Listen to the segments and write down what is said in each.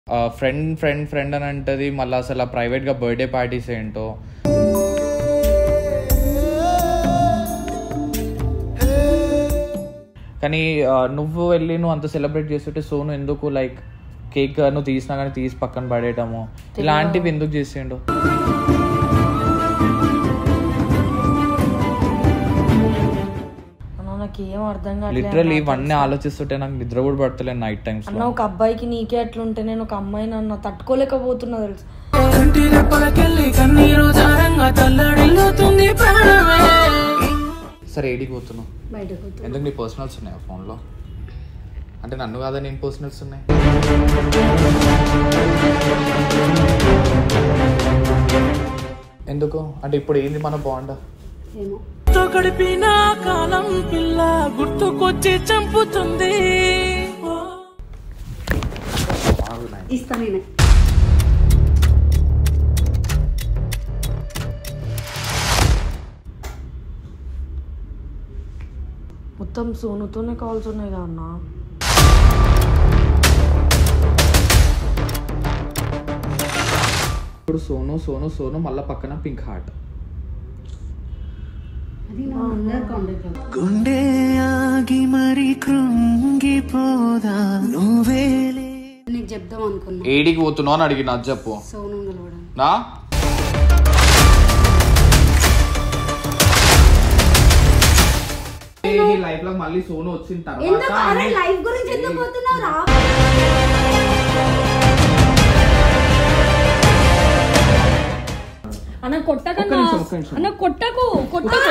Friend friend friend అని అంటది మళ్ళీ అసలు ప్రైవేట్గా బర్త్డే పార్టీస్ ఏంటో కానీ ఆ, నువ్వు వెళ్ళి నువ్వు అంత సెలబ్రేట్ చేస్తుంటే సోను ఎందుకు లైక్ కేక్ నువ్వు తీసినా కానీ తీసి పక్కన పడేయటము ఇలాంటివి ఎందుకు చేసిండు అన్న నాకు ఏం అర్థం కావట్లేదు లిటరల్లీ ఇవన్నీ ఆలోచిస్తుంటే నాకు నిద్ర కూడా పడతలేదు నైట్ టైమ్స్ అన్న ఒక అబ్బాయికి నీకే అట్లుంటే నేను ఒక అమ్మాయిని అన్న తట్టుకోలేకపోతున్నా తెలుసు కంటి రెప్పలకెళ్ళి కన్నీరు జారంగా తల్లడిల్లుతుంది ప్రాణమే సరే ఏడికి పోతున్నావు బయటకు ఎందుకు నీ పర్సనల్స్ ఉన్నాయా ఫోన్లో అంటే నన్ను కాదా నేను పర్సనల్స్ ఉన్నాయి ఎందుకు అంటే ఇప్పుడు ఏంది మన బాండ్ తో గడిపిన కాలం పిల్ల గుర్తుకొచ్చి చంపుతుంది ఓ. ఇస్తా నేనే మొత్తం సోనుతోనే కాల్స్ ఉన్నాయి కదా అన్న ఇప్పుడు సోను సోను సోను మళ్ళీ పక్కన పింక్ హార్ట్ అది నా అందరు కాంటాక్ట్ గుండె ఆగి మరి కృంగిపోదా నువ్వేలే నీకు చెప్దాం అనుకున్నా ఏడికి పోతున్నావు అని అడిగిన అది చెప్పు సోను కలవడం నా లైఫ్ లో మళ్ళీ సోను వచ్చిన ఎందుకు అరే లైఫ్ గురించి ఎందుకు పోతున్నావు రా అన్న కొట్టకన్నా అన్న కొట్టకు కొట్టకు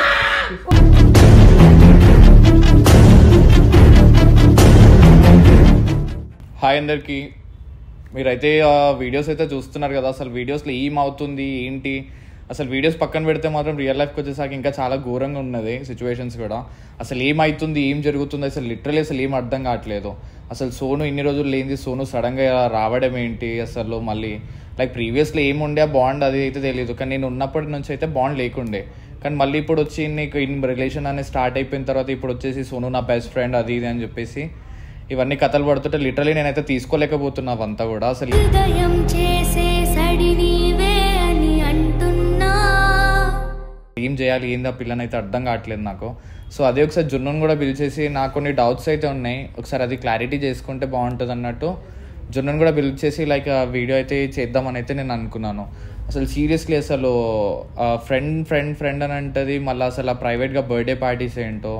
హాయ్ అందరికి మీరైతే ఆ వీడియోస్ అయితే చూస్తున్నారు కదా అసలు వీడియోస్లో ఏం అవుతుంది ఏంటి అసలు వీడియోస్ పక్కన పెడితే మాత్రం రియల్ లైఫ్కి వచ్చేసరికి ఇంకా చాలా ఘోరంగా ఉన్నది సిచ్యువేషన్స్ కూడా అసలు ఏమవుతుంది ఏం జరుగుతుంది అసలు లిటరలీ అసలు ఏం అర్థం కావట్లేదు అసలు సోను ఇన్ని రోజులు లేనిది సోను సడన్గా రావడం ఏంటి అసలు మళ్ళీ లైక్ ప్రీవియస్లో ఏముండే బాండ్ అది అయితే తెలియదు కానీ నేను ఉన్నప్పటి నుంచి అయితే బాండ్ లేకుండే కానీ మళ్ళీ ఇప్పుడు వచ్చి నీకు ఇన్ రిలేషన్ అనేది స్టార్ట్ అయిపోయిన తర్వాత ఇప్పుడు వచ్చేసి సోను నా బెస్ట్ ఫ్రెండ్ అది ఇది అని చెప్పేసి ఇవన్నీ కథలు పడుతుంటే లిటరలీ నేనైతే తీసుకోలేకపోతున్నా అవంతా కూడా అసలు హృదయం చేసే సడి నీవే అని అంటున్నా ఏం చేయాలి ఏంది ఆ పిల్లని అయితే అర్థం కావట్లేదు నాకు సో అదే ఒకసారి జున్నును కూడా పిలిచేసి నాకు కొన్ని డౌట్స్ అయితే ఉన్నాయి ఒకసారి అది క్లారిటీ చేసుకుంటే బాగుంటుంది అన్నట్టు జున్నును కూడా పిలిచేసి లైక్ వీడియో అయితే చేద్దామని అయితే నేను అనుకున్నాను అసలు సీరియస్లీ అసలు ఫ్రెండ్ ఫ్రెండ్ ఫ్రెండ్ అని అంటది మళ్ళీ అసలు ప్రైవేట్గా బర్త్డే పార్టీస్ ఏంటో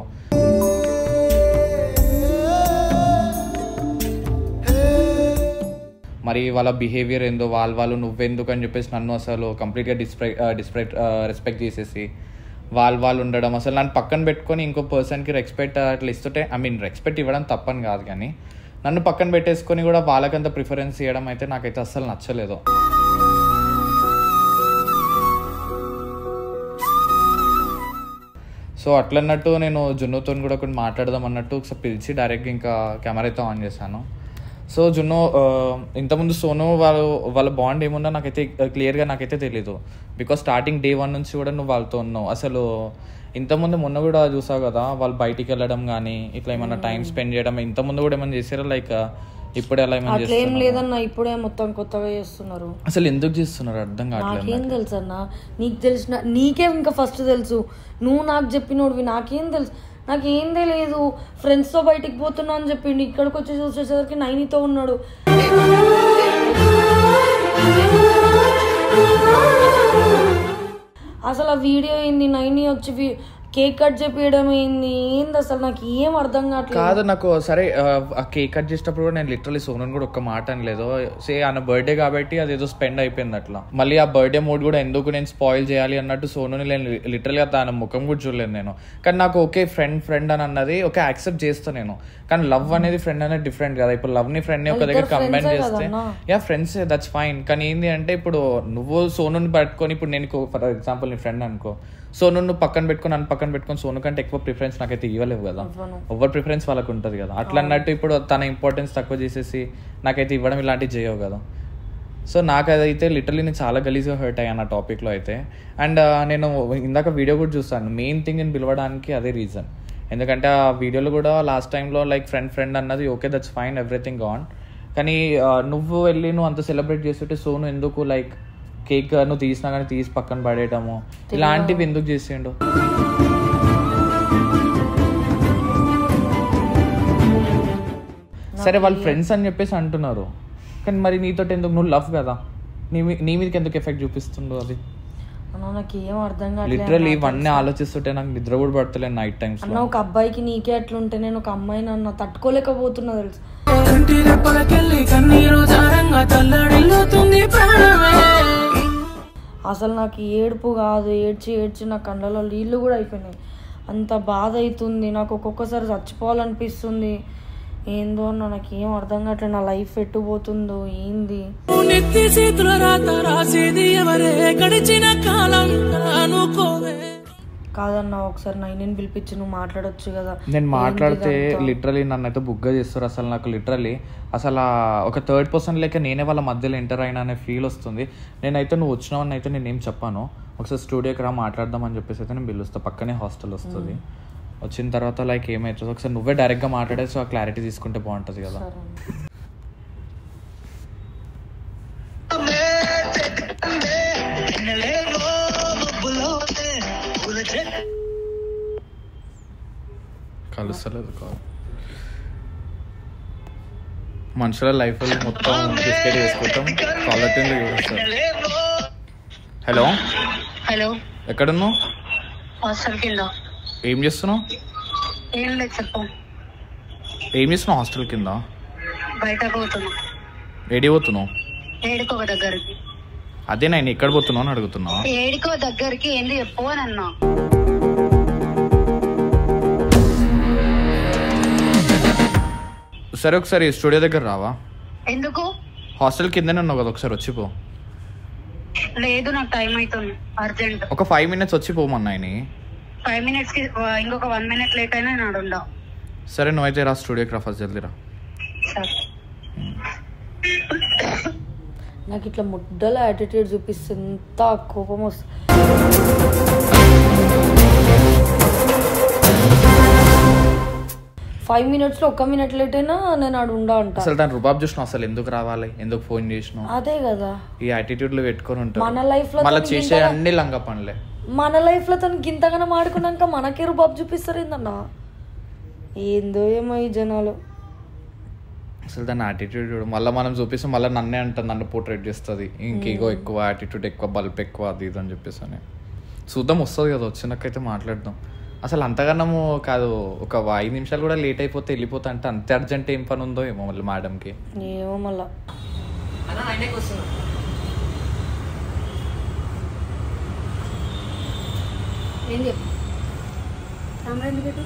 మరి వాళ్ళ బిహేవియర్ ఏందో వాళ్ళ వాళ్ళు నువ్వెందుకు అని చెప్పేసి నన్ను అసలు కంప్లీట్గా డిస్ప్రె డిస్ప్రెక్ట్ రెస్పెక్ట్ చేసేసి వాళ్ళు వాళ్ళు ఉండడం అసలు నన్ను పక్కన పెట్టుకొని ఇంకో పర్సన్కి రెస్పెక్ట్ అట్లా ఇస్తుంటే ఐ మీన్ రెస్పెక్ట్ ఇవ్వడం తప్పని కాదు కానీ నన్ను పక్కన పెట్టేసుకొని కూడా వాళ్ళకంత ప్రిఫరెన్స్ ఇవ్వడం అయితే నాకైతే అస్సలు నచ్చలేదు సో అట్లన్నట్టు నేను జున్నుతో కూడా కొన్ని మాట్లాడదాం అన్నట్టు ఒకసారి పిలిచి డైరెక్ట్గా ఇంకా కెమెరా అయితే ఆన్ చేశాను సో జున్ను ఆ, ఇంతకుముందు సోను వాళ్ళు వాళ్ళ బాండ్ ఏముందో నాకైతే క్లియర్గా నాకైతే తెలీదు బికాస్ స్టార్టింగ్ డే వన్ నుంచి కూడా నువ్వు వాళ్ళతో ఉన్నావు అసలు ఇంతకుముందు మొన్న కూడా చూసావు కదా వాళ్ళు బయటికి వెళ్ళడం కానీ ఇట్లా ఏమన్నా టైం స్పెండ్ చేయడం ఇంతకుముందు కూడా ఏమైనా చేసారా లైక్ ఇప్పుడు ఎలా ఏమైనా అట్లేం చేస్తున్నారు లేదన్న ఇప్పుడే మొత్తం కొత్తగా చేస్తున్నారు అసలు ఎందుకు చేస్తున్నారు అర్థం కావట్లేదు నాకేం తెలుసు అన్న నీకు తెలిసిన నీకే ఇంకా ఫస్ట్ తెలుసు నువ్వు నాకు చెప్పినోడివి నాకేం తెలుసు నాకేం తెలియదు ఫ్రెండ్స్తో బయటికి పోతున్నా అని చెప్పిండు ఇక్కడికి వచ్చి చూసేసరికి నైనితో ఉన్నాడు అసలు ఆ వీడియో ఏంది నైని వచ్చి వి- కేక్ కట్ చేపించడం ఏంది ఏంది అసలు నాకు ఏం అర్థం కావట్లేదు కాదు నాకు సరే ఆ, ఆ కేక్ కట్ చేసేటప్పుడు కూడా నేను లిటరలీ సోనన్ కూడా ఒక్క మాట అనలేదు సే ఆయన బర్త్డే కాబట్టి అది ఏదో స్పెండ్ అయిపోయింది అట్లా మళ్ళీ ఆ బర్త్డే మూడ్ కూడా ఎందుకు నేను స్పాయిల్ చేయాలి అన్నట్టు సోనుని నేను లిటరల్గా తన ముఖం కూడా చూడలేదు నేను కానీ నాకు ఓకే ఫ్రెండ్ ఫ్రెండ్ అని అన్నది ఓకే యాక్సెప్ట్ చేస్తాను నేను కానీ లవ్ అనేది ఫ్రెండ్ అనేది డిఫరెంట్ కదా ఇప్పుడు లవ్ ని ఫ్రెండ్ ని ఒక దగ్గర ఇద్దరు కంబైన్ friends ఏ చేస్తే కదన్నా. యా ఫ్రెండ్స్ దట్స్ ఫైన్ కానీ ఏంది అంటే ఇప్పుడు నువ్వు సోనుని పట్టుకొని ఇప్పుడు నేను ఫర్ ఎగ్జాంపుల్ నీ ఫ్రెండ్ అనుకో సోను నువ్వు పక్కన పెట్టుకొని నన్ను పక్కన పెట్టుకొని సోను కంటే ఎక్కువ ప్రిఫరెన్స్ నాకైతే ఇవ్వలేవు కదా ఎవరి ప్రిఫరెన్స్ వాళ్ళకి ఉంటుంది కదా అట్లా అన్నట్టు ఇప్పుడు తన ఇంపార్టెన్స్ తక్కువ చేసేసి నాకైతే ఇవ్వడం ఇలాంటివి చేయవు కదా సో నాకు అదైతే లిటరలీ నేను చాలా గలీజ్గా హర్ట్ అయ్యాను ఆ టాపిక్లో అయితే అండ్ నేను ఇందాక వీడియో కూడా చూస్తాను మెయిన్ థింగ్ నేను పిలవడానికి అదే రీజన్ ఎందుకంటే ఆ వీడియోలో కూడా లాస్ట్ టైంలో లైక్ ఫ్రెండ్ ఫ్రెండ్ అన్నది okay that's fine everything on కానీ ఆ, నువ్వు వెళ్ళి నువ్వు అంత సెలబ్రేట్ చేస్తుంటే సోను ఎందుకు లైక్ కేక్ నువ్వు తీసినా కానీ తీసి పక్కన పడేయటము ఇలాంటివి ఎందుకు చేసిండు సరే వాళ్ళ ఫ్రెండ్స్ అని చెప్పేసి అంటున్నారు కానీ మరి నీతో ఎందుకు నువ్వు లవ్ కదా నీ మీ- నీ మీదకి ఎందుకు ఎఫెక్ట్ చూపిస్తుండు అది అన్న నాకు ఏం అర్థం కావట్లేదు లిటరలీ అన్న. ఇవన్నీ ఆలోచిస్తుంటే నాకు నిద్ర కూడా పడతలేదు నైట్ టైమ్స్ అన్న ఒక అబ్బాయికి నీకే అట్లుంటే నేను ఒక అమ్మాయిని అన్న తట్టుకోలేకపోతున్నా తెలుసు కంటి రెప్పలకెళ్ళి కన్నీరు జారంగా తల్లడిల్లుతుంది ప్రాణమే అసలు నాకు ఏడుపు కాదు ఏడ్చి ఏడ్చి నా కళ్ళలో నీళ్ళు కూడా అయిపోయినాయి అంత బాధ అవుతుంది నాకు ఒక్కొక్కసారి చచ్చిపోవాలనిపిస్తుంది ఏందో అన్న నాకు ఏం అర్థం కావట్లేదు నా లైఫ్ ఎట్టుపోతుందో ఏంది నువ్వు నెత్తి చేతుల రాత రాసేది ఎవరే గడిచిన కాలం అనుకోవే కాదన్న ఒకసారి నైన్ పిలిపించి నువ్వు మాట్లాడొచ్చు కదా నేను మాట్లాడితే ఏంది ఇదంతా? లిటరలీ నన్ను అయితే బుగ్గా చేస్తారు అసలు నాకు లిటరలీ అసలు ఆ ఒక థర్డ్ పర్సన్ లేక నేనే వాళ్ళ మధ్యలో ఎంటర్ అయినా అనే ఫీల్ వస్తుంది నేనైతే నువ్వు వచ్చినావని అయితే నేను ఏం చెప్పాను ఒకసారి స్టూడియోకి రా మాట్లాడదాం అని చెప్పేసి అయితే నేను పిలుస్తా పక్కనే హాస్టల్ వస్తుంది వచ్చిన తర్వాత లైక్ ఏమవుతుంది ఒకసారి నువ్వే డైరెక్ట్గా మాట్లాడేసి ఆ క్లారిటీ తీసుకుంటే బాగుంటుంది కదా సరే అన్న. కలుస్తలేదు కాదు మనుషుల లైఫ్ మొత్తం బిస్కెట్ వేసుకుంటాం కాలర్ ట్యూన్లో చూస్తారు హలో హలో ఎక్కడున్నావు హాస్టల్ కింద ఏం చేస్తున్నావు ఏం లేదు చెప్పు ఏం చేస్తున్నావు హాస్టల్ కింద బయటకు పోతున్నా ఏడి పోతున్నావు ఏడుకో దగ్గరికి అదే నేను ఎక్కడ పోతున్నావు అని అడుగుతున్నా ఏడుకో దగ్గరికి ఏంది చెప్పు అని అన్నా సరే ఒకసారి స్టూడియో దగ్గర రావా ఎందుకు హాస్టల్ కిందనే ఉన్నావు కదా ఒకసారి వచ్చిపో లేదు నాకు టైం అవుతుంది అర్జెంట్ ఒక ఫైవ్ మినిట్స్ వచ్చిపోమన్నాయని ఫైవ్ మినిట్స్ కి ఆ, ఇంకొక వన్ మినిట్ లేట్ అయినా నేను ఆడుండా సరే నువ్వైతే రా స్టూడియోకి రా ఫస్ట్ జల్దీ రా సరే నాకు ఇట్లా ముడ్డల యాటిట్యూడ్ చూపిస్తే ఎంత కోపం వస్తుంది ఫైవ్ మినిట్స్లో ఒక్క మినిట్ లేట్ అయినా నేను ఆడు ఉండా అంట అసలు దాని రుబాబ్ చూసినావు అసలు ఎందుకు రావాలి ఎందుకు ఫోన్ చేసినావు అదే కదా ఈ యాటిట్యూడ్ లో పెట్టుకొని ఉంటారు మన life లో మళ్ళీ తనకి చేసే ఇంతగా- అన్ని లంగ పనులే మన లైఫ్లో తనకి ఇంతగానో ఆడుకున్నాక మనకే రుబాబు చూపిస్తారు ఏందన్నా ఏందో ఏమో ఈ జనాలు అసలు దాని యాటిట్యూడ్ చూడు మళ్ళీ మనం చూపిస్తే మళ్ళీ నన్నే అంటుంది నన్ను పోర్ట్రేట్ చేస్తుంది ఇంకేగో ఎక్కువ యాటిట్యూడ్ ఎక్కువ బల్బ్ ఎక్కువ అది ఇది అని చెప్పేసి అని చూద్దాం వస్తుంది కదా వచ్చినాకైతే మాట్లాడదాం అసలు అంతగానము కాదు ఒక ఐదు నిమిషాలు కూడా లేట్ అయిపోతే వెళ్ళిపోతా అంటే అంత అర్జెంట్ ఏం పని ఉందో ఏమో మళ్ళీ మేడంకి ఏమో మళ్ళా ఏం చెప్పు కెమెరా ఎందుకు పెట్టు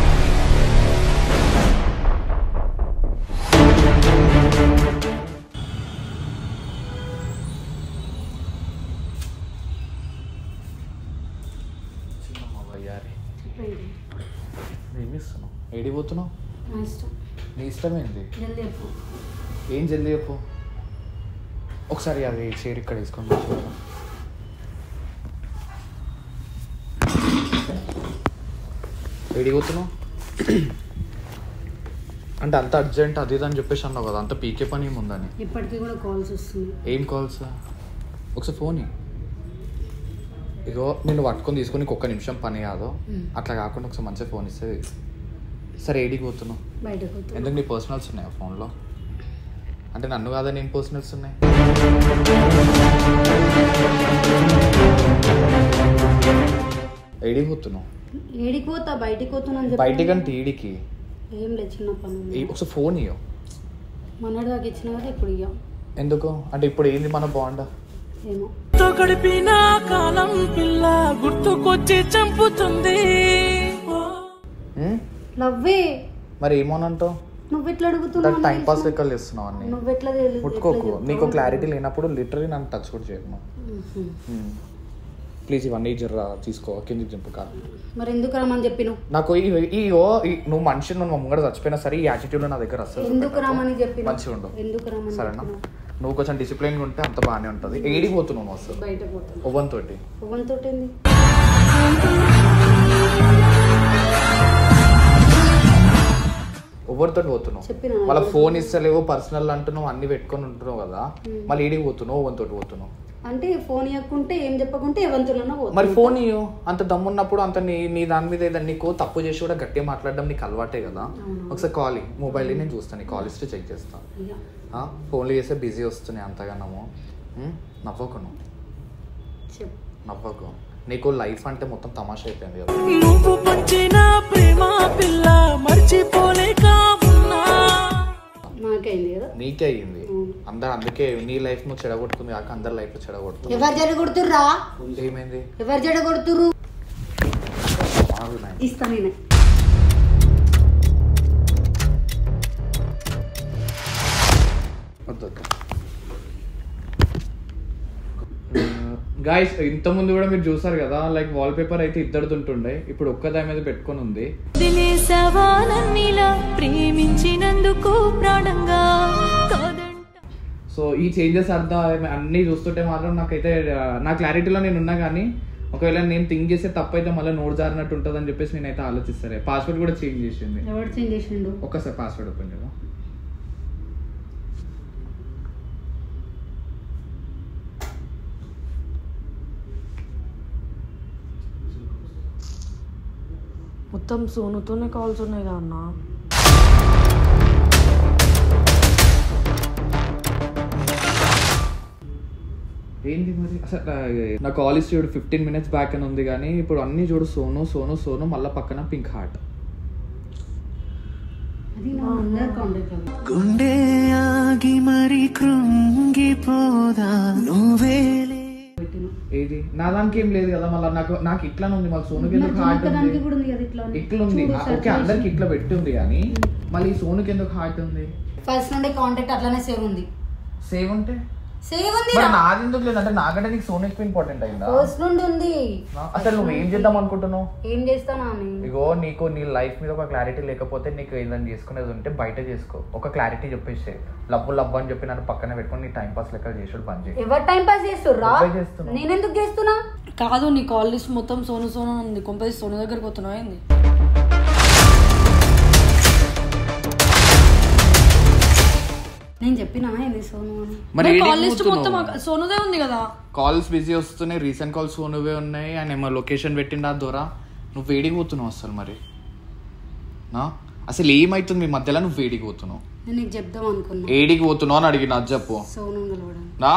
ఏం ఇస్తున్నావు ఏడిపోతున్నావు నా ఇష్టం నీ ఇష్టం ఏంది జల్దీ చెప్పు ఏం జల్దీ చెప్పు ఒకసారి అది చైర్ ఇక్కడ వేసుకొని కూర్చోరా. ఏడిపోతున్నావు అంటే అంత అర్జెంట్ అది ఇది అని చెప్పేసి అన్నావు కదా అంత పీకే పని ఏముందని ఇప్పటికీ కూడా కాల్స్ వస్తుంది ఏం కాల్స్ ఒకసారి ఫోన్ ఇయ్యి. ఇగో నేను పట్టుకొని తీసుకొని నీకు ఒక్క నిమిషం పని కాదు అట్లా కాకుండా ఒకసారి మంచిగా ఫోన్ ఇస్తే సరే ఏడికి పోతున్నావు బయటకు పోతుంది ఎందుకు నీ పర్సనల్స్ ఉన్నాయా ఫోన్లో అంటే నన్ను కాదా నేను పర్సనల్స్ ఉన్నాయి ఏడికి పోతున్నావు ఏడికి పోతా బయటికి పోతున్నా అని చెప్పి బయటికి అంటే ఏడికి ఏం లేదు చిన్న పని ఉంది. ఏ- ఒకసారి ఫోన్ ఇయ్యో మొన్నటి దాకా ఇచ్చిన కదా ఇప్పుడు ఇయ్యం ఎందుకు అంటే ఇప్పుడు ఏంది మన బాండ్ ఏమో తో గడిపిన కాలం పిల్ల గుర్తుకొచ్చి చంపుతుంది లవ్వే మరి ఏమోనంటావు నువ్వు ఎట్లా అడుగుతున్నావు టైం పాస్ లెక్కలు చేస్తున్నావు అన్ని నువ్వు ఎట్లా తెలు- ముట్టుకోకు ఎట్లా నీకు చెప్తావు? క్లారిటీ లేనప్పుడు లిటరలీ నన్ను టచ్ కూడా చేయను మ్మ్. ప్లీజ్ ఇవన్నీ జర్రా తీసుకో కిందికి దింపు కాదు మరి ఎందుకు రమ్మని చెప్పి నువ్వు నాకు ఈ ఈ ఓ ఈ- నువ్వు మనిషి నువ్వు మా ముంగడ చచ్చిపోయినా సరే ఈ యాటిట్యూడ్ నా దగ్గర అసలు ఎందుకు రమ్మని చెప్పి మంచిగా ఉండు ఎందుకు రమ్మని సరేనా చెప్పినావు? నువ్వు కొంచెం డిసిప్లిన్ ఉంటే అంత బాగానే ఉంటుంది ఏడికి పోతున్నావు నువ్వు అసలు బయట పోతాను ఓవన్ తోటి పువ్వంతో ఏంది ఎవరితో పోతున్నావు చెప్పినా వాళ్ళ ఫోన్ ఇస్తలేవు పర్సనల్ అంటున్నావు అన్ని పెట్టుకొని ఉంటున్నావు కదా మళ్ళీ ఈడికి పోతున్నావు ఓవన్ తోటి పోతున్నావు అంటే ఫోన్ ఇవ్వకుంటే ఏం చెప్పకుంటే ఎవరితోనన్నా మరి ఫోన్ ఇయ్యు అంత దమ్మున్నప్పుడు అంత నీ నీ దాని మీద ఏదైనా నీకు తప్పు చేసి కూడా గట్టిగా మాట్లాడడం నీకు అలవాటే కదా ఒకసారి కాల్ మొబైల్ నేను చూస్తాను నీ కాల్ హిస్టరీ చెక్ చేస్తాను ఇక ఫోన్లు చేస్తే బిజీ వస్తున్నాయి అంతగానము ఉం? నవ్వకు నువ్వు చెప్పు నవ్వకు నీకు లైఫ్ అంటే మొత్తం తమాషా అయిపోయింది కదా నువ్వు పంచిన ప్రేమ పిల్ల మర్చిపోలేక ఉన్నా నాకైంది కదా నీకే అయ్యింది అందరు అందుకే నీ లైఫ్ నువ్వు చెడగొట్టుకుంది కాక అందరి లైఫ్ చెడగొడుతుంది ఎవరు జడగొడుతుర్రా ఏమైంది ఎవరు జడగొడుతుర్రు ఆగు నాయన. ఇస్తా నేనే వద్దు వద్దు గాయస్ ఇంత ముందు కూడా మీరు చూసారు కదా లైక్ వాల్ పేపర్ అయితే ఇద్దరిది ఉంటుండే ఇప్పుడు ఒక్క దాని మీద పెట్టుకొని ఉంది వదిలేసవా నన్నిలా ప్రేమించినందుకు ప్రాణంగా కాదంట సో ఈ చేంజెస్ అర్థం అన్నీ చూస్తుంటే మాత్రం నాకైతే ఆ, నా క్లారిటీలో నేను ఉన్నా కానీ ఒకవేళ నేను థింక్ చేస్తే తప్పైతే మళ్ళీ నోట్ జారినట్టు ఉంటుంది అని చెప్పేసి నేనైతే ఆలోచిస్తారే పాస్వర్డ్ కూడా చేంజ్ చేసింది ఎవరు చేంజ్ చేసిండు ఒక్కసారి పాస్వర్డ్ ఓపెన్ కదా మొత్తం సోనుతోనే కాల్స్ ఉన్నాయి కదా అన్న ఏంటి మరి అసలు ఆ, నా కాల్ చూడు ఫిఫ్టీన్ మినిట్స్ బ్యాక్ అని ఉంది కానీ ఇప్పుడు అన్ని చూడు సోను సోను సోను మళ్ళీ పక్కన పింక్ హార్ట్ అది నా అందరు కాంటాక్ట్ గుండె ఆగి మరి కృంగిపోదా నువ్వేలే పెట్టిన ఏది నా దానికి ఏం లేదు కదా మళ్ళీ నాకు నాకు ఇట్లానే ఉంది మాకు సోనుకి ఎందుకు హార్ట్ దానికి ఉంది కూడా ఉంది కదా ఇట్లా ఇట్లా ఉంది చూడు, ఆ, search ఓకే అందరికి చేసి. ఇట్లా పెట్టి ఉంది కానీ మళ్ళీ ఈ సోనుకి ఎందుకు హార్ట్ ఉంది ఫస్ట్ నుండి కాంటాక్ట్ అట్లానే సేవ్ ఉంది సేవ్ ఉంటే సేవ్ ఉంది మరి నాది ఎందుకు లేదు అంటే నాకంటే నీకు సోను ఎక్కువ ఇంపార్టెంట్ అయిందా ఫస్ట్ నుండి ఉంది నా- అసలు నువ్వు ఏం చేద్దాం అనుకుంటున్నావు ఏం చేస్తానా అని ఇగో నీకు నీ లైఫ్ మీద ఒక క్లారిటీ లేకపోతే నీకు ఏదైనా చేసుకునేది ఉంటే బయట చేసుకో ఒక క్లారిటీ చెప్పేసి లవ్వు లవ్వు అని చెప్పి నన్ను పక్కన పెట్టుకొని నీ టైం పాస్ లెక్క చేసుడు బంద్ చేయి ఎవరు టైం పాస్ చేస్తుర్రా నువ్వే చేస్తున్నావు. నేనెందుకు చేస్తున్నా కాదు నీ కాల్ లిస్ట్ మొత్తం సోను సోను అని ఉంది కొంపది సోను దగ్గరికి పోతున్నావు ఏంది నేను చెప్పినా ఇది సోను అని మరి కాల్ లిస్ట్ మొత్తం ఆ- సోనుదే ఉంది కదా కాల్స్ బిజీ వస్తున్నాయి రీసెంట్ కాల్స్ నువ్వే ఉన్నాయి ఆయన ఏమో లొకేషన్ పెట్టిండా ద్వారా నువ్వు వేడికి పోతున్నావు అసలు మరి నా అసలు ఏమైతుంది మీ మధ్యలో నువ్వు వేడికి పోతున్నావు నేను నీకు చెప్దాం అనుకున్నా ఏడికి పోతున్నావు అని అడిగిన అది చెప్పు సోను కలవడం నా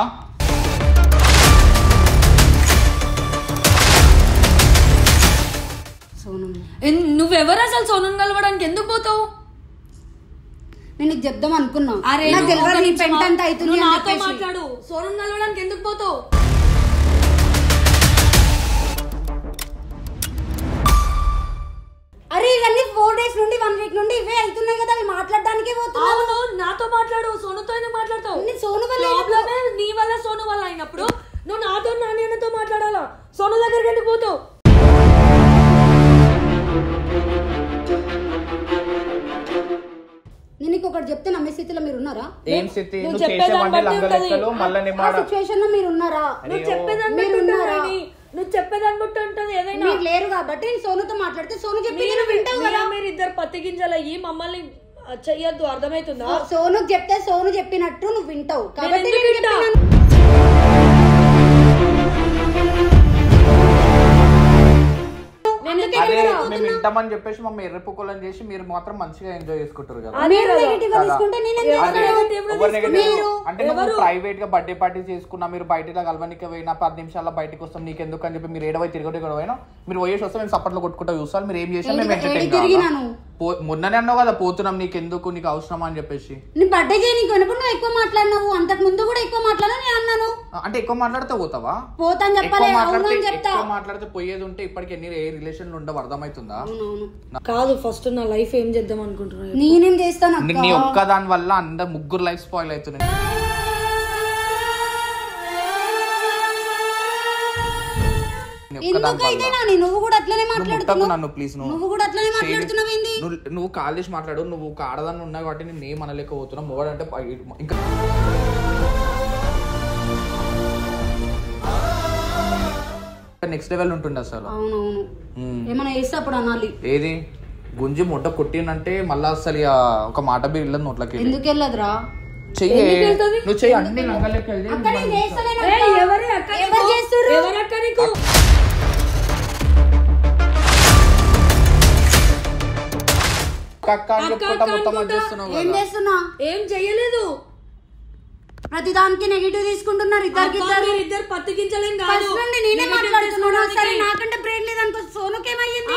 సోను ఎన్- నువ్వెవరు అసలు సోనుని కలవడానికి ఎందుకు పోతావు నేను నీకు చెప్దాం అనుకున్నా అరే నాకు నువ్వు తెలియదు ఒక నీ నిమిషం పెంట అంత అవుతుంది నువ్వు అని నాతో చెప్పేసి. మాట్లాడు సోనుని కలవడానికి ఎందుకు పోతావు అరే ఇవన్నీ ఫోర్ డేస్ నుండి వన్ వీక్ నుండి ఇవే అవుతున్నాయి కదా అవి మాట్లాడడానికే పోతున్నావు అవును నాతో మాట్లాడు సోనుతో ఎందుకు మాట్లాడతావు నీ సోను వల్ల ప్రాబ్లమే నీ వల్ల సోను వల్ల అయినప్పుడు నువ్వు నాతో నాన్నతో మాట్లాడాలా సోను దగ్గరికి ఎందుకు పోతావు నేను నీకు ఒకటి చెప్తే నమ్మే స్థితిలో మీరు ఉన్నారా ఏం స్థితి నువ్వు నువ్వు చెప్పేదాన్ని చేసేవాడి బట్టి లంగలెక్కలు ఉంటది. మళ్ళీ ఆ నిమ్మాడ సిచ్యువేషన్ లో మీరు ఉన్నారా నువ్వు చెప్పేదాన్ని మీరు బట్టి ఉన్నారా? ఉంటది అని. నువ్వు చెప్పేదాన్ని బట్టి ఉంటది ఏదైనా మీరు లేరు కాబట్టి నేను సోనుతో మాట్లాడితే సోను చెప్పి మీరు నేను వింటావు కదా మీరు ఇద్దరు పత్తి గింజలు అయ్యి మమ్మల్ని చెయ్యొద్దు అర్థమవుతుందా సోనుకు చెప్తే సోను చెప్పినట్టు నువ్వు వింటావు కాబట్టి ఎందుకు నేను వింటా? చెప్పినాను. అందుకే అదే నేను మేము వింటామని చెప్పేసి మమ్మల్ని ఎర్రపుకోలని చేసి మీరు మాత్రం మంచిగా ఎంజాయ్ చేసుకుంటారు కదా మీరు నెగిటివ్ గా తీసుకుంటే నేను ఎందుకు అదే, తీసుకున్నాను? ఎవరు negative? మీరు అంటే నువ్వు ప్రైవేట్ గా బర్త్డే పార్టీ చేసుకున్నా మీరు బయట కలవనికి పోయినా పది నిమిషాల్లో బయటకు వస్తాం నీకు ఎందుకు అని చెప్పి మీరు ఏడవై తిరగటి ఇక్కడ పోయినా మీరు పోయేసి వస్తే మేము సప్పట్లో కొట్టుకుంటా చూస్తాం మీరు ఏం చేసినా మేము ఏడికి- entertain ఏడికి తిరిగినాను? కావాలా? పో- మొన్ననే అన్నావు కదా పోతున్నాం నీకు ఎందుకు నీకు అవసరమా అని చెప్పేసి నీ బర్త్డే చేయనీకి వెనప్పుడు నువ్వు ఎక్కువ మాట్లాడినావు అంతకు ముందు కూడా ఎక్కువ మాట్లాడినా నేను అన్నాను అంటే ఎక్కువ మాట్లాడితే పోతావా పోతాను ఎక్కువ చెప్పలే అవును మాట్లాడితే అని చెప్తా ఎక్కువ మాట్లాడితే పోయేది ఉంటే ఇప్పటికి ఎన్ని ఏ రిలేషన్లు ఉండవు అర్థమవుతుందా అవునవును కాదు ఫస్ట్ నా లైఫ్ ఏం చేద్దాం అనుకుంటున్నావు నేనేం చేస్తాను నీ- అక్క? నీ ఒక్క దాని వల్ల అందరు ముగ్గురు లైఫ్ స్పాయిల్ అవుతున్నాయి నీ ఒక్క దాని ఎందుకైతే వల్ల. నాని నువ్వు కూడా అట్లనే నువ్వు ముట్టకు మాట్లాడుతున్నావు నన్ను ప్లీజ్ నువ్వు నువ్వు కూడా అట్లనే మాట్లాడుతున్నావు ఏంది నువ్వు నువ్వు కాల్ చేసి మాట్లాడు నువ్వు ఒక ఆడదాన్ని ఉన్నావు కాబట్టి నేను ఏం అనలేకపోతున్నా మొగడంటే ప- ఇంకా నెక్స్ట్ లెవెల్ ఉంటుండే అసలు అవునవును ఉమ్. ఏమైనా చేస్తే అప్పుడు అనాలి ఏది గుంజి ముట్ట కొట్టినంటే మళ్ళీ అసలు ఇక ఒక మాట బి ఇళ్ళదు నోట్లకి వెళ్ళి. ఎందుకు వెళ్ళదురా చెయ్యి నువ్వు చెయ్యి అన్ని లంగాలకి వెళ్ళి అక్కడ నేను చేస్తలేను ఏయ్, అక్క. ఎవరు అక్క ఎవరు నీకు? చేస్తుర్రు? ఎవరు అక్క నీకు అక్క అని చెప్పుకుంటా మొత్తం అది చేస్తున్నావు ఏం కదా. చేస్తున్నా ఏం చెయ్యలేదు ప్రతి దానికి నెగిటివ్ తీసుకుంటున్నారు ఇద్దరికి అబ్బా, ఇద్దరు మీరిద్దరు పత్తికించలేం కాదు ఫస్ట్ నుండి నేనే Negative మాట్లాడుతున్నాను తీసుకోవడానికి. సరే నాకంటే బ్రెయిన్ లేదనుకో సోనుకేమయ్యింది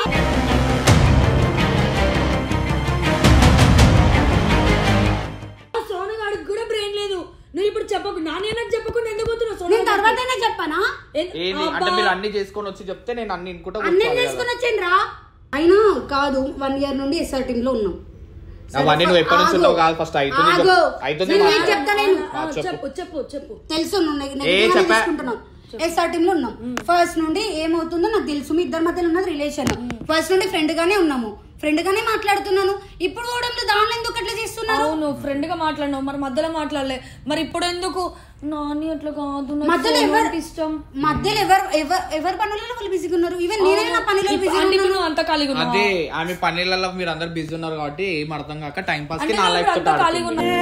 ఆ సోను గాడికి కూడా బ్రెయిన్ లేదు నువ్వు ఇప్పుడు చెప్పకు నాన్న చెప్పకుండా ఎందుకు పోతున్నావు సోను నేను తర్వాతనే చెప్పానా ఎన్- ఏది అబ్బా. అంటే మీరు అన్ని చేసుకొని వచ్చి చెప్తే నేను అన్ని ఇంకుంటా అన్నీ కూర్చోవాలి కదా. తీసుకుని వచ్చాను అయినా కాదు వన్ ఇయర్ నుండి ఎస్ఆర్ టీమ్ లో ఉన్నాం అవన్నీ నువ్వు ఎప్పటి నుంచి ఆగు. ఉన్నావు కాదు ఫస్ట్ అవుతుంది ఆగు. చెప్పు. అవుతుంది నేను మాట్లాడు. ఏం చెప్తాలేను ఆ, చెప్పు. చెప్పు చెప్పు చెప్పు తెలుసు నువ్వు నెగ- ఏ నెగటివ్ గానే చెప్పా? తీసుకుంటున్నావు ఎస్ఆర్ టీమ్ లో ఉన్నాం ఫస్ట్ నుండి ఏమవుతుందో నాకు తెలుసు మీ ఇద్దరి మధ్యలో ఉన్నది రిలేషన్ ఫస్ట్ నుండి ఫ్రెండ్ గానే ఉన్నాము ఫ్రెండ్ గానే మాట్లాడుతున్నాను ఇప్పుడు కూడా దానిలో ఎందుకు అట్లా చేస్తున్నారు అవును ఫ్రెండ్ గా మాట్లాడినావు మరి మధ్యలో మాట్లాడలే మరి ఇప్పుడు ఎందుకు నాని అట్లా కాదు నాకు మధ్యలో సోను ఎవరు అంటే ఇష్టం మధ్యలో ఎవరు ఎవరు ఎవరి పనులలో వాళ్ళు బిజీగా ఉన్నారు ఈవెన్ నేనే నా పనులలో ఇప్పుడు బిజీగా అంటే ఇప్పుడు ఉన్నాను నువ్వు అంత ఖాళీగా ఉన్నావా? అదే ఆమె పన్నీళ్ళలో మీరు అందరు బిజీ ఉన్నారు కాబట్టి ఏం అర్థం కాక టైం పాస్ కి అంటే నా నువ్వు లైఫ్ ఇప్పుడు తో అంత ఖాళీగా ఉన్నావు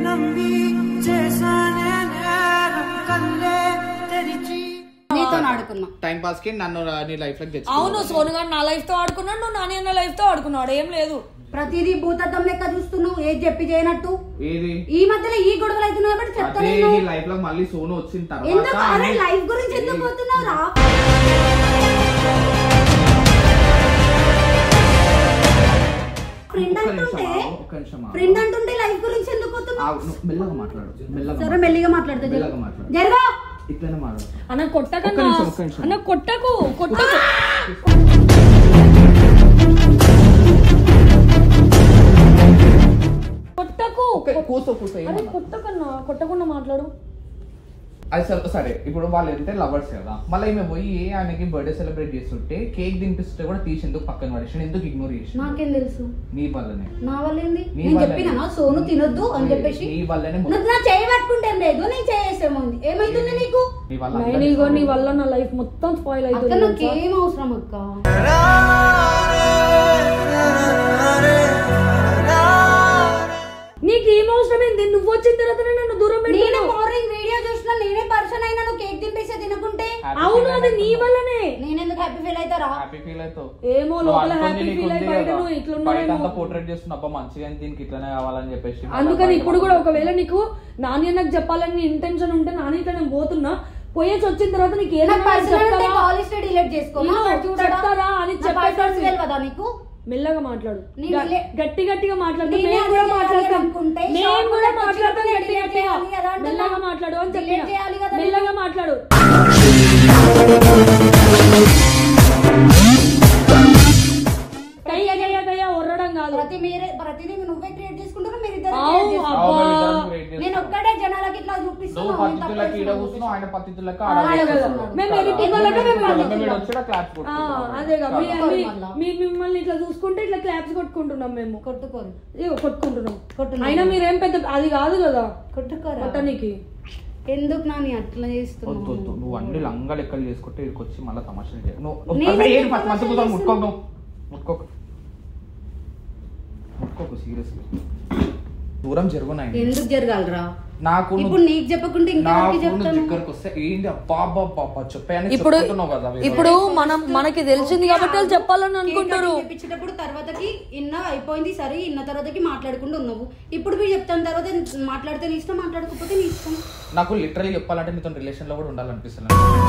నీతో ఆడుకున్నా టైం పాస్ కి నన్ను నీ లైఫ్ లోకి తెచ్చు అవును సోను గారు నా లైఫ్ తో ఆడుకున్నాడు నువ్వు నాని అన్న లైఫ్ తో ఆడుకున్నాడు ఏం లేదు ప్రతిదీ భూతత్వం లెక్క చూస్తున్నావు ఏది చెప్పి చేయనట్టు ఏది ఈ మధ్యలో ఈ గొడవలు అవుతున్నాయి కాబట్టి అదే చెప్తాను నీ లైఫ్ లో మళ్ళీ సోను వచ్చిన ఎందుకు తర్వాత అరే ఆమె- లైఫ్ గురించి ఎందుకు పోతున్నావు రా ఫ్రెండ్ ఒక్క నిమిషం అంటుంటే ఆగు, ఒక్క నిమిషం ఆగు. ఫ్రెండ్ అంటుంటే లైఫ్ గురించి ఎందుకు పోతున్నావు ఆగు, నువ్వు మెల్లగా మాట్లాడు మెల్లగా సరే మాట్లాడు. మెల్లిగా మాట్లాడతా మెల్లగా మాట్లాడు. జరగా ఇట్లనే మాట్లాడు అన్న ఒక్క కొట్టకన్నా నిమిషం, ఒక్క నిమిషం. అన్న కొట్టకు కొట్టకు కొట్టకు ఒక్క- కూసో కూసో అరే ఏమన్నా కొట్టకన్నా కొట్టకుండా మాట్లాడు అది సరే సరే ఇప్పుడు వాళ్ళు అంటే లవర్స్ కదా మళ్ళీ ఈమె పోయి ఆయనకి బర్త్డే సెలబ్రేట్ చేస్తుంటే కేక్ తినిపిస్తుంటే కూడా తీసి ఎందుకు పక్కన పడేసి ఎందుకు ఇగ్నోర్ చేసి నాకేం తెలుసు నీ వల్లనే నా వల్ల ఏంది నీ నేను వల్లనే. చెప్పినా సోను తినొద్దు అని చెప్పేసి నీ వల్లనే మొత్తం- నువ్వు నా చేయి పట్టుకుంటే ఏం లేదు నేను చేసేముంది ఏమైతుంది నీకు నీ వల్ల నైన్ అందరికీ ఇగో నీ వల్ల నా లైఫ్ మొత్తం స్పాయిల్ అక్క అవుతుంది నాకు తెలుసా? ఏం అవసరం అక్క నీకు ఏం అవసరం ఏంది నువ్వు వచ్చిన తర్వాత నన్ను దూరం నేనే పెట్టుకున్నావు మార్నింగ్ వీడియో చూసినా నేనే పర్సన్ అయినా నువ్వు కేక్ తినిపిస్తే తినకుంటే Happy అవును feel అది నీ అవుతావు. వల్లనే నేనెందుకు హ్యాపీ ఫీల్ అవుతారా హ్యాపీ ఫీల్ అవుతావు ఏమో నువ్వు లోపల అనుకుంది హ్యాపీ నీకు ఫీల్ అయి ఉంది బయట కదా. నువ్వు బయట ఇట్లున్నావేమో అంతా పోర్ట్రేట్ చేస్తున్నా అబ్బా మంచిగా అయింది, దీనికి ఇట్లనే కావాలని చెప్పేసి మళ్ళా అందుకని బయట ఇప్పుడు కూడా వాళ్ళు- ఒకవేళ నీకు నాని నాకు చెప్పాలని ఇంటెన్షన్ ఉంటే నాని ఇట్లా నేను పోతున్నా పోయేసి వచ్చిన తర్వాత నీకు నాకు ఏదైనా పర్సనల్ ఉంటే చెప్తావా? కాల్ హిస్టరీ డిలీట్ చేసుకో ఇల్లు మాట్లాడు చూడరా? చెప్తారా అని నా చెప్పేసి పర్సనల్స్ తెలియదా నీకు మెల్లగా మాట్లాడు నేను గ- లే- గట్టి గట్టిగా మాట్లాడు నేనే మేము కూడా అదే మాట్లాడతాం చేయాలి అనుకుంటే మేము షాప్ కూడా కొట్టి మాట్లాడతాం delete గట్టి గట్టిగా చేయాలి కదా అంటున్నా. మెల్లగా మాట్లాడు అని Delete చెప్పిన చేయాలి కదా మెల్లగా మాట్లాడు కయ్య కయ్య కయ్య ఒర్రడం కాదు ప్రతి మీరే ప్రతిదీ నువ్వే క్రియేట్ చేసుకుంటారు మీరు ఇద్దరు అవు, create చేసుకుంటారు. అవు, అబ్బా. మేమిద్దరం create నేను చేస్తున్నాం. ఒక్కడే జనాలకి ఇట్లా నువ్వు చూపిస్తున్నాను పత్తితులకి ఈడ కూర్చున్నావు ఆయన పత్తితులకి ఆడ ఆడ కూర్చున్నావు. కూర్చున్నాడు. మేము కదా. ఎడిటింగ్ వాళ్ళకి మేము మేము పత్తితులం. ఈడ వచ్చి ఈడ claps ఆ, కొట్టుకుంటున్నాం. అదేగా మీ కదా. మీ- మళ్ళా. మీ మిమ్మల్ని ఇట్లా చూసుకుంటే ఇట్లా క్లాప్స్ కొట్టుకుంటున్నాం మేము కొట్టుకోరు ఇగో కొట్టుకుంటున్నాం కొట్టున్నాం. అయినా మీరేం పెద్ద అది కాదు కదా కొట్టుకోరా కొట్టనికి ఎందుకు నాని అట్లా వద్దు, చేస్తున్నావు వద్దు. నువ్వు అన్ని లంగా లెక్కలు చేసుకుంటే ఇక్కడికి వచ్చి మళ్ళీ తమాషాలు చేయ నువ్వు నేను అసలు ఏం ఎందుకు ఫస్ట్ మంచి తమాషాలు కూర్చొని ముట్టుకోకు నువ్వు ముట్టుకోకు ముట్టుకోకు సీరియస్లీ దూరం జరుగునాయి ఎందుకు జరగాలరా నాకు నువ్వు- ఇప్పుడు నీకు చెప్పకుండా ఇంకెవరికి నాకు నువ్వు చెప్తాను దగ్గరకు వస్తే ఏంటి అబ్బా అబ్బా అబ్బా అబ్బా చెప్పాయని ఇప్పుడు చెప్పుకుంటున్నావు కదా వేరే ఇప్పుడు మనం మనకి తెలిసింది కాబట్టి వాళ్ళు చెప్పాలని అనుకుంటారు చెప్పించేటప్పుడు తర్వాతకి ఇన్న అయిపోయింది సరే ఇన్న తర్వాతకి మాట్లాడకుండా ఉన్నావు ఇప్పుడు మీరు చెప్తాను తర్వాత మాట్లాడితే నీ ఇష్టం మాట్లాడకపోతే నీ ఇష్టం నాకు లిటరల్లీ చెప్పాలంటే నీతో రిలేషన్ లో కూడా ఉండాలనిపిస్తుంది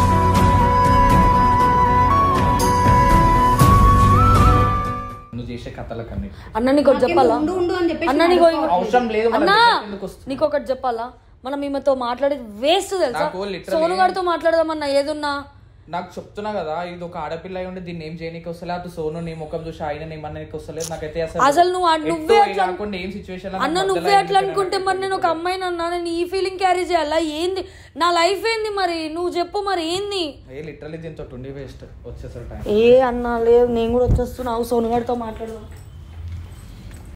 నువ్వు చేసే కథలకన్నీ అన్న నీకు ఒకటి నాకేమో చెప్పాలా ఉండు ఉండు అని చెప్పేసి అన్న నీకు అవసరం లేదు మన అన్నా దగ్గరికి ఎందుకు వస్తుంది? నీకు ఒకటి చెప్పాలా మనం ఈమెతో మాట్లాడేది వేస్ట్ తెలుసా నాకు literally- సోను గారితో మాట్లాడదామన్నా ఏదున్నా నాకు చెప్తున్నా కదా ఇది ఒక ఆడపిల్ల అయి ఉండి దీన్ని ఏం చేయనీకి వస్తలే అటు సోను నీ ముఖం చూసి ఆయన ఏమన్నానికి వస్తలేదు నాకైతే అసలు నువ్వు ఆ- ఎటు నువ్వే ఏ అట్లా- కాకుండా ఏం సిచ్యువేషన్ అన్న నువ్వే అట్లా అనుకుంటే మరి నేను ఒక అమ్మాయిని అన్నా నేను ఈ ఫీలింగ్ క్యారీ చేయాలా ఏంది నా లైఫ్ ఏంది మరి నువ్వు చెప్పు మరి ఏంది ఏ లిటరల్లీ దీంతో ఉండి వేస్ట్ వచ్చేసరి టైం ఏ అన్నా లేదు నేను కూడా వచ్చేస్తున్నా సోను గారితో మాట్లాడదాం